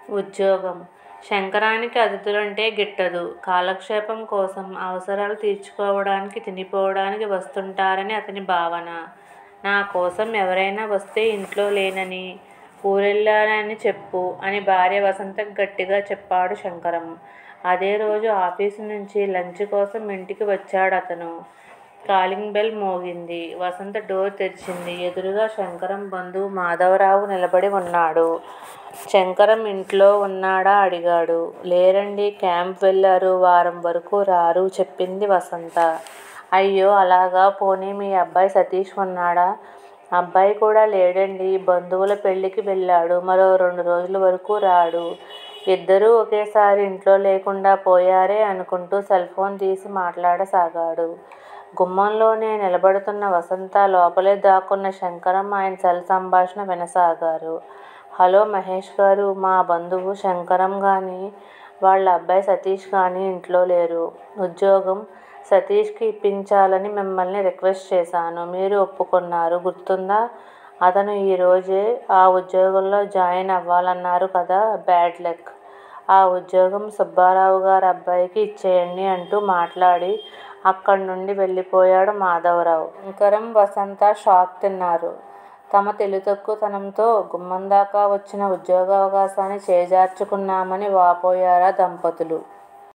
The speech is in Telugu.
ఉద్యోగం శంకరానికి అతిథులంటే గిట్టదు. కాలక్షేపం కోసం, అవసరాలు తీర్చుకోవడానికి తినిపోవడానికి వస్తుంటారని అతని భావన. నా కోసం ఎవరైనా వస్తే ఇంట్లో లేనని, ఊరెళ్ళానని చెప్పు అని భార్య వసంతకి గట్టిగా చెప్పాడు శంకరం. అదే రోజు ఆఫీసు నుంచి లంచ్ కోసం ఇంటికి వచ్చాడతను. కాలింగ్ బెల్ మోగింది. వసంత డోర్ తెరిచింది. ఎదురుగా శంకరం బంధువు మాధవరావు నిలబడి వున్నాడు. శంకరం ఇంట్లో వున్నాడా అడిగాడు. లేరండీ క్యాంప్ వెళ్ళారు. వారం వరకూ రారు చెప్పింది వసంత. అయ్యో అలాగా పోనీ మీ అబ్బాయి సతీష్ వున్నాడా? అబ్బాయి కూడా లేడండీ బంధువుల పెళ్ళికి వెళ్ళాడు. మరో రెండు రోజుల వరకూ రాడు. ఇద్దరూ ఒకేసారి ఇంట్లో లేకుండా పోయారే అనుకుంటూ సెల్ ఫోన్ తీసి మాట్లాడసాగాడు. గుమ్మంలోనే నిలబడుతున్న వసంత, లోపలే దాక్కున్న శంకరం ఆయన సెల్ సంభాషణ వినసాగారు. హలో మహేష్ గారూ మా బంధువు శంకరం గానీ, వాళ్ళ అబ్బాయి సతీష్ గానీ ఇంట్లో లేరు. ఉద్యోగం సతీష్ కి ఇప్పించాలని మిమ్మల్ని రిక్వెస్ట్ చేశాను. మీరు ఒప్పుకున్నారు గుర్తుందా? అతను ఈ రోజే ఆ ఉద్యోగంలో జాయిన్ అవ్వాలన్నారు కదా బ్యాడ్ లక్. ఆ ఉద్యోగం సుబ్బారావుగారి అబ్బాయికి ఇచ్చెయ్యండి అంటూ మాట్లాడి అక్కడ్నుండి వెళ్ళిపోయాడు మాధవరావు. శంకరం, వసంత షాక్ తిన్నారు. తమ తెలివితక్కువతనంతో గుమ్మందాకా వచ్చిన ఉద్యోగావకాశాన్ని చేజార్చుకున్నామని వాపోయారా దంపతులు.